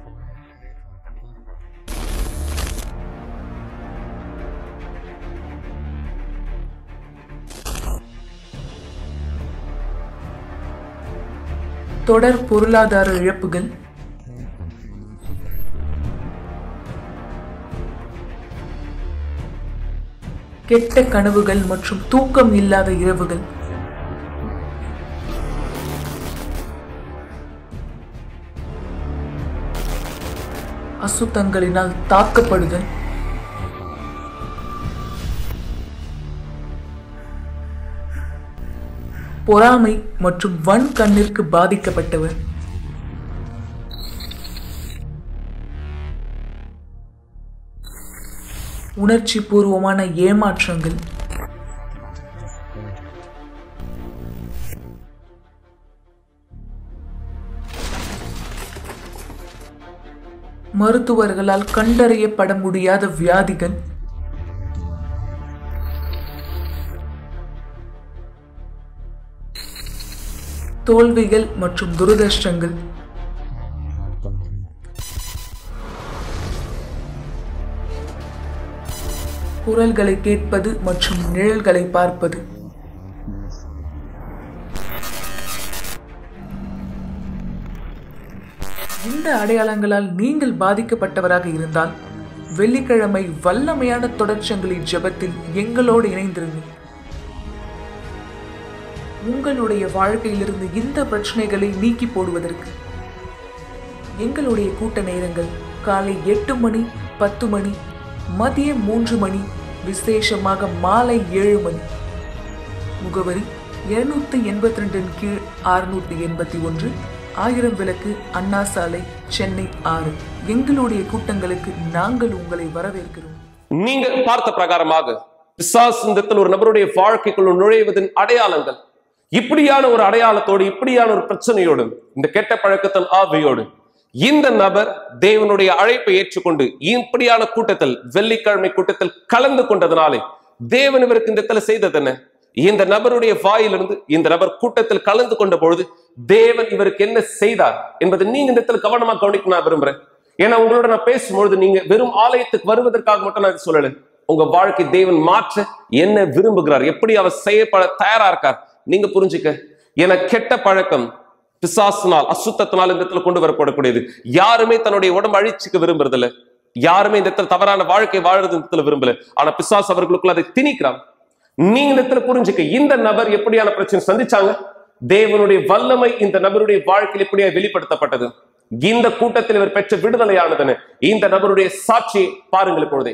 D: தொடர் பொருளாதார இழப்புகள் கெட்ட கனவுகள் மற்றும் தூக்கம் இல்லாத இரவுகள் அசுத்தங்களினால் தாக்கப்படுதல் பொறாமை மற்றும் வன் கண்ணிற்கு பாதிக்கப்பட்டவர் உணர்ச்சி பூர்வமான ஏமாற்றங்கள் மருத்துவர்களால் கண்டறியப்பட முடியாத வியாதிகள் தோல்விகள் மற்றும் துரதிர்ஷ்டங்கள் குரல்களை கேட்பது மற்றும் நிழல்களை பார்ப்பது இந்த அடையாளங்களால் நீங்கள் பாதிக்கப்பட்டவராக இருந்தால் வெள்ளிக்கிழமை வல்லமையான தொடர்ச்சங்கிலி ஜெபத்தில் எங்களோடு இணைந்திருங்கள் உங்களுடைய வாழ்க்கையிலிருந்து இந்த பிரச்சனைகளை நீக்கி போடுவதற்கு எங்களுடைய கூட்ட நேரங்கள் காலை எட்டு மணி பத்து மணி மதியம் மூன்று மணி விசேஷமாக மாலை ஏழு மணி முகவரி இருநூத்தி எண்பத்தி ரெண்டின் கீழ் அறுநூத்தி எண்பத்தி ஒன்று ஆயிரம் விளக்கு அண்ணா சாலை சென்னை ஆறு எங்களுடைய கூட்டங்களுக்கு நாங்கள் உங்களை வரவேற்கிறோம்
B: நீங்கள் பார்த்த பிரகாரமாக பிசாசிந்தத்தில் ஒரு நபருடைய வாழ்க்கைக்குள் நுழைவதன் அடையாளங்கள் இப்படியான ஒரு அடையாளத்தோடு இப்படியான ஒரு பிரச்சனையோடு இந்த கெட்ட பழக்கத்தின் ஆவியோடு இந்த நபர் தேவனுடைய அழைப்பை ஏற்றுக்கொண்டு இப்படியான கூட்டத்தில் வெள்ளிக்கிழமை கூட்டத்தில் கலந்து கொண்டதனாலே தேவன் இவருக்கு இந்த இடத்துல செய்தது என்ன இந்த நபருடைய வாயிலிருந்து இந்த நபர் கூட்டத்தில் கலந்து கொண்ட பொழுது தேவன் இவருக்கு என்ன செய்தார் என்பதை நீங்க இந்த இடத்துல கவனமா கவனிக்க நான் விரும்புறேன் ஏன்னா உங்களோட நான் பேசும்பொழுது நீங்க வெறும் ஆலயத்துக்கு வருவதற்காக மட்டும் நான் இதை சொல்லல உங்க வாழ்க்கை தேவன் மாற்ற என்ன விரும்புகிறார் எப்படி அவர் செய்யப்பட தயாரா இருக்கார் நீங்க புரிஞ்சுக்க என கெட்ட பழக்கம் பிசாசினால் அசுத்தத்தினால் இந்த இடத்துல கொண்டு வரப்படக்கூடியது யாருமே தன்னுடைய உடம்பு அழிச்சுக்க விரும்புறதில்ல யாருமே இந்த இடத்துல தவறான வாழ்க்கை வாழறது இந்த இடத்துல விரும்பல ஆனா பிசாஸ் அவர்களுக்குள்ள அதை திணிக்கிறான் நீங்க இந்த இடத்துல புரிஞ்சுக்க இந்த நபர் எப்படியான பிரச்சனை சந்திச்சாங்க தேவனுடைய வல்லமை இந்த நபருடைய வாழ்க்கையில் எப்படியா வெளிப்படுத்தப்பட்டது இந்த கூட்டத்தில் இவர் பெற்ற விடுதலையானதுன்னு இந்த நபருடைய சாட்சியை பாருங்கள் இப்பொழுதே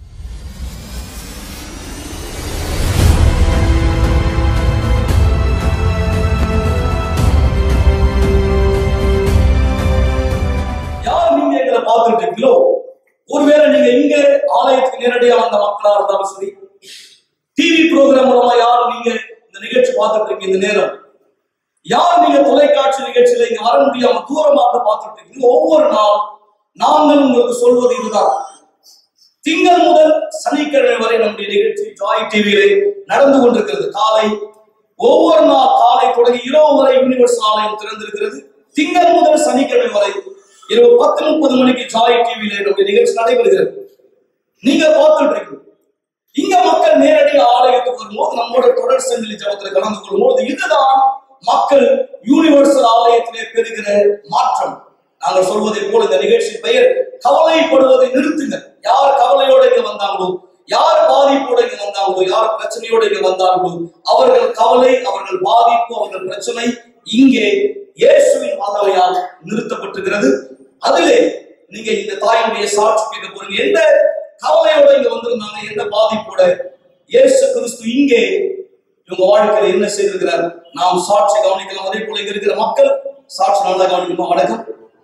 E: யார் நீங்க எங்களை பார்த்துட்டு இருக்கீங்களோ ஒருவேளை நீங்க இங்க ஆலயத்துக்கு நேரடியா வந்த மக்களா இருந்தாலும் சரி டிவி ப்ரோக்ராம் மூலமா யார் நீங்க இந்த நிகழ்ச்சி பார்த்துட்டு இருக்கீங்க இந்த நேரம் யார் நீங்க தொலைக்காட்சி நிகழ்ச்சியில இங்க வர முடியாம தூரமா இருந்து பார்த்துட்டு இருக்கீங்க ஒவ்வொரு நாள் நாங்கள் உங்களுக்கு சொல்வது இதுதான் திங்கள் முதல் சனிக்கிழமை வரை நம்முடைய நிகழ்ச்சி ஜாய் டிவியிலே நடந்து கொண்டிருக்கிறது காலை ஒவ்வொரு நாள் காலை தொடங்கி இரவு வரை யூனிவர்ஸ் ஆலயம் திறந்திருக்கிறது திங்கள் முதல் சனிக்கிழமை வரை இரவு பத்து முப்பது மணிக்கு ஜாய் டிவியிலே நம்முடைய நிகழ்ச்சி நடைபெறுகிறது நீங்க பார்த்துட்டு இருக்கீங்க இங்க மக்கள் நேரடி ஆலயத்துக்கு வரும்போது நம்மோட தொடர் சங்கிலி ஜபத்துல கலந்து கொள்ளும்போது இதுதான் மக்கள் யூனிவர்சல் ஆலயத்திலே பெறுகிற மாற்றம் நாங்கள் சொல்வதை போல இந்த நிகழ்ச்சி பெயர் கவலைப்படுவதை நிறுத்துங்க யார் கவலையோட இங்க வந்தாங்களோ யார் பாதிப்போட இங்க வந்தாங்களோ யார் பிரச்சனையோட இங்க வந்தாங்களோ அவர்கள் கவலை அவர்கள் பாதிப்பு அவர்கள் பிரச்சனை இங்கே இயேசுவின் வல்லமையால் நிறுத்தப்பட்டிருக்கிறது அதிலே நீங்க இந்த தாயினுடைய சாட்சி கேட்க போறீங்க என்ன கவலையோட இங்க வந்திருந்தாங்க என்ன பாதிப்போட இயேசு கிறிஸ்து இங்கே இவங்க வாழ்க்கையில என்ன செய்திருக்கிறார் நாம் சாட்சி கவனிக்கலாம் அதே போல இங்க இருக்கிற மக்கள் சாட்சி நல்லா கவனிக்கணும் வணக்கம்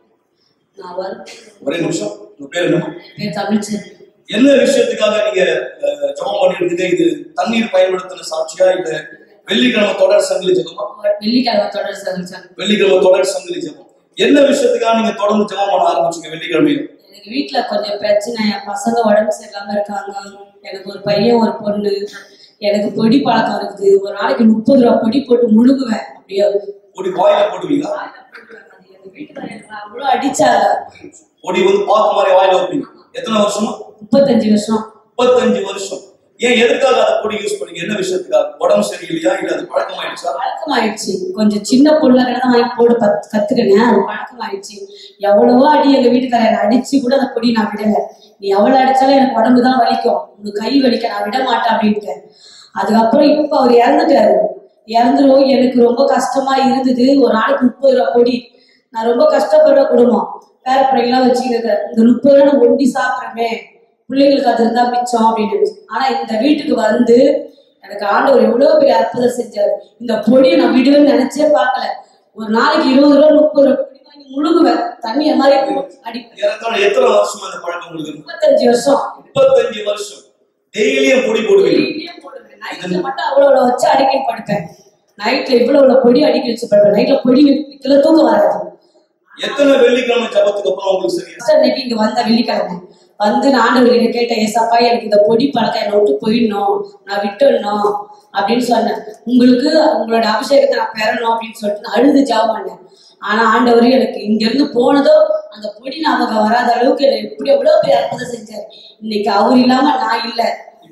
F: நான் வரும்
E: ஒரே நிமிஷம் உங்க பேர் என்ன
F: பேர் தமிழ்ச்சன்
E: என்ன விஷயத்துக்காக நீங்க அஹ், ஜெபம் பண்ணிருக்கீங்க இது தண்ணீர் பயன்படுத்தின சாட்சியா இல்ல வெள்ளிக்கிழமை தொடர் சங்கிலி ஜெபமா
F: வெள்ளிக்கிழமை தொடர் சந்திச்சாங்க
E: வெள்ளிக்கிழமை தொடர் சங்கிலி ஜெபம் என்ன விஷயத்துக்காக நீங்க தொடர்ந்து ஜெபம் பண்ண ஆரம்பிச்சீங்க வெள்ளிக்கிழமையில
F: எனக்கு வீட்ல கொஞ்சம் பிரச்சனை என் பசங்க உடம்பு சரியில்லாம இருக்காங்க எனக்கு ஒரு பையன் ஒரு பொண்ணு எனக்கு பொடி பழக்கம் இருக்குது ஒரு நாளைக்கு முப்பது ரூபா பொடி போட்டு முழுகுவேன் அப்படியே
E: பொடி வாயில போடுவீங்களா
F: எங்க வீட்டுக்காரங்க அவ்வளோ அடிச்சாங்க
E: பொடி வந்து பாக்கு மாதிரி வாயில வைப்பீங்க எத்தனை வருஷமா
F: முப்பத்தஞ்சு வருஷம்
E: முப்பத்தஞ்சு வருஷம் ஏன் எதுக்காக அதை பொடி யூஸ் பண்ணீங்க என்ன விஷயத்துக்காக உடம்பு சரியில்லையா இல்ல அது பழக்கமாயிடுச்சா
F: பழக்கமாயிடுச்சு கொஞ்சம் சின்ன பொருளை கடை தான் வாங்கி போட்டு பத் கத்துக்கினேன் அது பழக்கமாயிடுச்சு எவ்வளவோ அடி எங்க வீட்டுக்காரர் அடிச்சு கூட அந்த பொடி நான் விடல நீ எவ்வளவு அடிச்சாலும் எனக்கு உடம்பு தான் வலிக்கும் உனக்கு கை வலிக்க நான் விட மாட்டேன் அப்படின்ட்டேன் அதுக்கப்புறம் இப்ப அவர் இறந்துட்டாரு இறந்துரும் எனக்கு ரொம்ப கஷ்டமா இருந்தது ஒரு நாளைக்கு முப்பது ரூபா பொடி நான் ரொம்ப கஷ்டப்படுற குடும்பம் பேர பிள்ளைங்களாம் வச்சுக்கிறது இந்த முப்பது ரூபா நான் ஒண்டி சாப்பிட்றமே பிள்ளைங்களுக்கு அது இருந்தா மிச்சம் அப்படின்னு நினைச்சு. ஆனா இந்த வீட்டுக்கு வந்து எனக்கு ஆண்டவர் எவ்வளவு பெரிய அற்புதம் செஞ்சாரு இந்த பொடியை நான் விடுவேன்னு நினைச்சே பார்க்கல ஒரு நாளைக்கு இருபது ரூபா முப்பது ரூபா பொடி வாங்கி முழுகுவேன் தண்ணிய மாதிரி அடிப்பேன்
E: ஏறத்தாழ எத்தனை வருஷமா இந்த பழக்கம் உங்களுக்கு இருக்கு?
F: முப்பத்தஞ்சு வருஷம்
E: முப்பத்தஞ்சு வருஷம் டெய்லியும் பொடி போடுவீங்க
F: டெய்லியும் போடுவேன் நைட்ல மட்டும் அவ்வளோ அவ்வளோ வச்சு அடிக்கி படுப்பேன் நைட்ல இவ்வளவு இவ்வளவு பொடி அடிக்கி வச்சு படுப்பேன் நைட்ல பொடி வைக்கல தூக்கம் வராது
E: எத்தனை வெள்ளிக்கிழமை ஜபத்துக்கு அப்புறம் உங்களுக்கு சரியா
F: ஃபர்ஸ்ட் அன்னைக்கு இங்க வந்த வெள்ளிக்கிழமை வந்து நான் ஆண்டவர்கிட்ட கேட்டேன் ஏசப்பா எனக்கு இந்த பொடி பழக்கம் என்னை விட்டு போயிடணும் நான் விட்டுடணும் அப்படின்னு சொன்னேன் உங்களுக்கு உங்களோட அபிஷேகத்தை நான் பெறணும் அப்படின்னு சொல்லிட்டு நான் அழுது ஜாபம் பண்ணேன் ஆனா ஆண்டவர் எனக்கு இங்க இருந்து போனதோ அந்த பொடி ஞாபகம் வராத அளவுக்கு என்னை எப்படி எவ்வளவு பெரிய அற்புதம் செஞ்சாரு இன்னைக்கு அவர் இல்லாம நான் இல்ல
E: இப்போ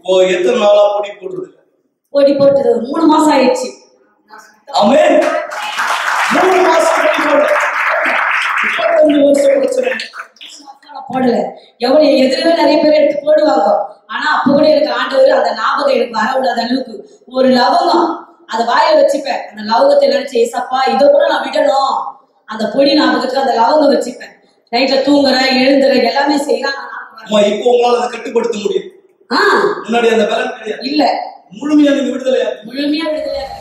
E: இப்போ எத்தனை நாளா பொடி போடுறது
F: ஓடி போட்டது ஒரு மூணு மாசம் ஆயிடுச்சு
E: ஆமென் மூணு மாசம் பொடி போடல முப்பத்தஞ்சு வருஷம் பிரச்சனை
F: நான் போடல எவ்வளவு எதிரவே நிறைய பேர் எடுத்து போடுவாங்க ஆனா அப்ப கூட எனக்கு ஆண்டவர் அந்த ஞாபகம் எனக்கு வர விடாத அளவுக்கு ஒரு லவங்கம் அதை வாயில வச்சுப்பேன் அந்த லவங்கத்தை நினைச்சு ஏசப்பா இதை கூட நான் விடணும் அந்த பொடி ஞாபகத்துக்கு அந்த லவங்கம் வச்சுப்பேன் நைட்ல தூங்குறேன் எழுந்துறேன் எல்லாமே செய்யறான்
E: அம்மா இப்போ உங்களால அதை கட்டுப்படுத்த முடியும்
F: ஆ
E: முன்னாடி அந்த பலன் கிடையாது
F: இல்ல
E: முழுமையா நீங்க விடுதலையா
F: முழுமையா விடுதலையா இருக்கேன்.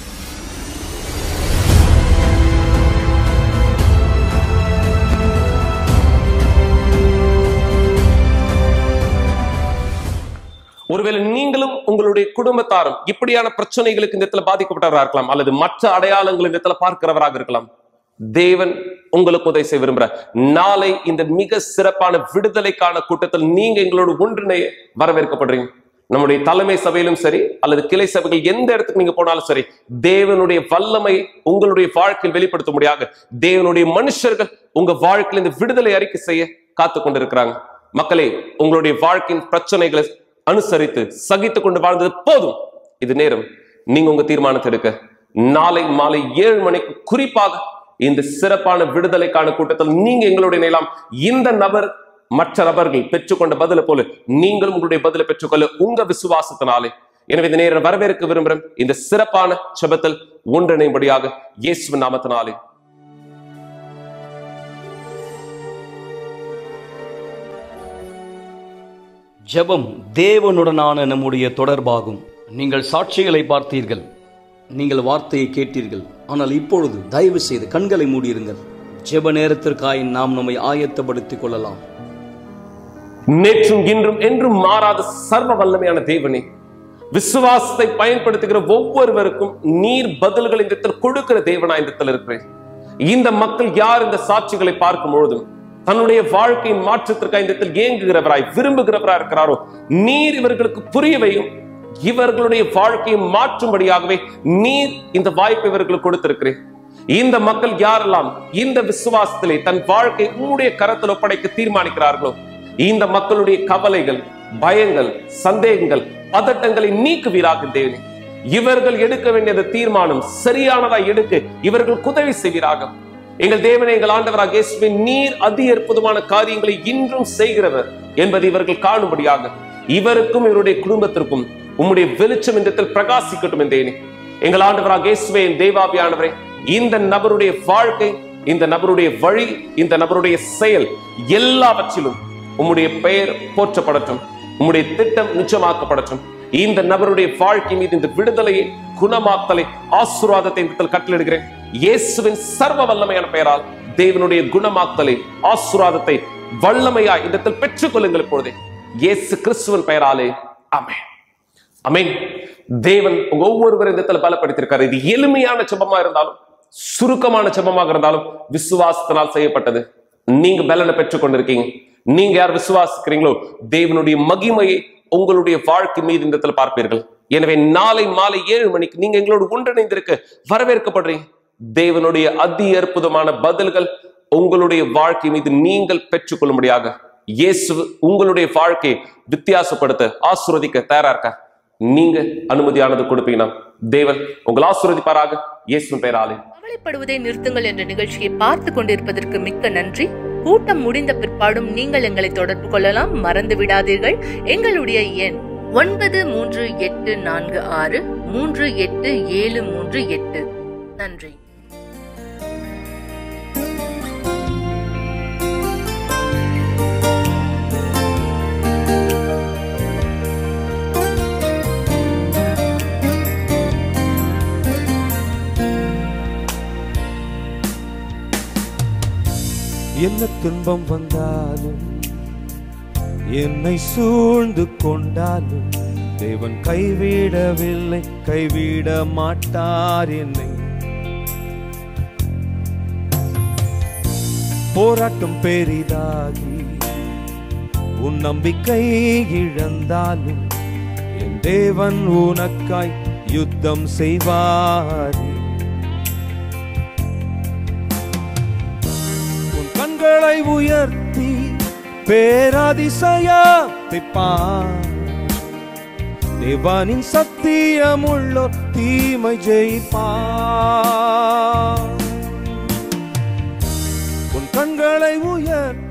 B: ஒருவேளை நீங்களும் உங்களுடைய குடும்பத்தாரும் இப்படியான பிரச்சனைகளுக்கு இந்த இடத்துல பாதிக்கப்பட்டவராக இருக்கலாம் அல்லது மற்ற அடையாளங்கள் இந்த இடத்துல பார்க்கிறவராக இருக்கலாம் தேவன் உங்களுக்கு உதவி செய்ய விரும்புற நாளை இந்த மிக சிறப்பான விடுதலைக்கான கூட்டத்தில் நீங்க எங்களோட ஒன்றிணைய வரவேற்கப்படுறீங்க நம்முடைய தலைமை சபையிலும் சரி அல்லது கிளை சபைகள் எந்த இடத்துக்கு நீங்க போனாலும் சரி தேவனுடைய வல்லமை உங்களுடைய வாழ்க்கையில் வெளிப்படுத்த முடியாது தேவனுடைய மனுஷர்கள் உங்க வாழ்க்கையில் இந்த விடுதலை அறிக்கை செய்ய காத்து கொண்டிருக்கிறாங்க மக்களே உங்களுடைய வாழ்க்கையின் பிரச்சனைகளை அனுசரித்து சகித்து கொண்டு வாழ்ந்தது போதும் இது நேரம் நீங்க உங்க தீர்மானத்தை எடுக்க நாளை மாலை ஏழு மணிக்கு குறிப்பாக இந்த சிறப்பான விடுதலைக்கான கூட்டத்தில் நீங்க எங்களுடைய நிலாம் இந்த நபர் மற்ற நபர்கள் பெற்றுக்கொண்ட பதிலை போல நீங்களும் உங்களுடைய பதிலை பெற்றுக்கொள்ள உங்க விசுவாசத்தினாலே எனவே இந்த நேரம் வரவேற்க விரும்புகிறேன் இந்த சிறப்பான செபத்தில் ஒன்றிணையும்படியாக இயேசுவின் நாமத்தினாலே
G: ஜெபம் தேவனுடனான நம்முடைய தொடர்பாகும் நீங்கள் சாட்சிகளை பார்த்தீர்கள் நீங்கள் வார்த்தையை கேட்டீர்கள் ஆனால் இப்பொழுது தயவு செய்து கண்களை மூடியிருங்கள் ஜெப நேரத்திற்காய் நாம் நம்மை ஆயத்தப்படுத்திக் கொள்ளலாம்
B: நேற்றும் இன்றும் என்றும் மாறாத சர்வ வல்லமையான தேவனே விசுவாசத்தை பயன்படுத்துகிற ஒவ்வொருவருக்கும் நீர் பதில்கள் இந்த இடத்தில் கொடுக்கிற தேவனா இந்த இடத்தில் இருக்கிறேன் இந்த மக்கள் யார் இந்த சாட்சிகளை பார்க்கும் பொழுதும் தன்னுடைய வாழ்க்கையின் மாற்றத்திற்காக இந்த இடத்தில் ஏங்குகிறவராய் விரும்புகிறவராய் இருக்கிறாரோ நீர் இவர்களுக்கு புரியவையும் இவர்களுடைய வாழ்க்கையை மாற்றும்படியாகவே நீர் இந்த வாய்ப்பை இவர்களுக்கு கொடுத்திருக்கிறேன் இந்த மக்கள் யாரெல்லாம் இந்த விசுவாசத்திலே தன் வாழ்க்கை உம்முடைய கரத்தில் ஒப்படைக்க தீர்மானிக்கிறார்களோ இந்த மக்களுடைய கவலைகள் பயங்கள் சந்தேகங்கள் பதட்டங்களை நீக்குவீராக தேவனே இவர்கள் எடுக்க வேண்டியது தீர்மானம் சரியானதா எடுக்க இவர்கள் உதவி செய்வீராக எங்கள் தேவனை எங்கள் ஆண்டவராக இயேசுவின் நீர் அதி அற்புதமான காரியங்களை இன்றும் செய்கிறவர் என்பதை இவர்கள் காணும்படியாக இவருக்கும் இவருடைய குடும்பத்திற்கும் உம்முடைய வெளிச்சம் இந்த இடத்தில் பிரகாசிக்கட்டும் என்றேனே எங்கள் ஆண்டவராக இயேசுவே என் தேவாபியானவரே இந்த நபருடைய வாழ்க்கை இந்த நபருடைய வழி இந்த நபருடைய செயல் எல்லாவற்றிலும் உம்முடைய பெயர் போற்றப்படட்டும் உம்முடைய திட்டம் நிச்சயமாக்கப்படட்டும் இந்த நபருடைய வாழ்க்கை மீது இந்த விடுதலையை குணமாத்தலை ஆசீர்வாதத்தை இந்த இடத்தில் கட்டளிடுகிறேன் இயேசுவின் சர்வ வல்லமையான பெயரால் தேவனுடைய குணமாத்தலை ஆசீர்வாதத்தை வல்லமையா இந்த இடத்தில் பெற்றுக்கொள்ளுங்கள் இப்பொழுதே இயேசு கிறிஸ்துவின் பெயராலே ஆமென் அமேன் தேவன் உங்க ஒவ்வொருவரும் இந்த இடத்துல பலப்படுத்தியிருக்காரு இது எளிமையான ஜெபமா இருந்தாலும் சுருக்கமான ஜெபமாக இருந்தாலும் விசுவாசத்தினால் செய்யப்பட்டது நீங்க பலனை பெற்றுக் கொண்டிருக்கீங்க நீங்க யார் விசுவாசிக்கிறீங்களோ தேவனுடைய மகிமையை உங்களுடைய வாழ்க்கை மீது இந்த இடத்துல பார்ப்பீர்கள் எனவே நாளை மாலை ஏழு மணிக்கு நீங்க எங்களோடு ஒன்றிணைந்திருக்க வரவேற்கப்படுறீங்க தேவனுடைய அதி அற்புதமான பதில்கள் உங்களுடைய வாழ்க்கை மீது நீங்கள் பெற்றுக்கொள்ளும்படியாக இயேசு உங்களுடைய வாழ்க்கையை வித்தியாசப்படுத்த ஆசுரதிக்க தயாரா இருக்கார் நீங்க அனுமதியானது கொடுப்பீங்கன்னா தேவன் உங்களை ஆசுரதிப்பாராக இயேசு பெயராலே
H: கவலைப்படுவதை நிறுத்துங்கள் என்ற நிகழ்ச்சியை பார்த்து கொண்டிருப்பதற்கு மிக்க நன்றி கூட்டம் முடிந்த பிற்பாடும் நீங்கள் எங்களை தொடர்பு கொள்ளலாம் மறந்து விடாதீர்கள் எங்களுடைய எண் ஒன்பது மூன்று எட்டு நான்கு ஆறு மூன்று எட்டு ஏழு மூன்று எட்டு நன்றி
I: என்ன துன்பம் வந்தாலும் என்னை சூழ்ந்து கொண்டாலும் தேவன் கைவிடவில்லை கைவிட மாட்டார் என்னை போராட்டம் பெரிதாகி உன் நம்பிக்கை இழந்தாலும் என் தேவன் உனக்காய் யுத்தம் செய்வாரே உன் கண்களை உயர்த்தி பேராதிசயத்தை பார் தேவனின் சத்தியமுள்ளோ தீமை ஜெயிப்பார் உன் கண்களை உயர்த்தி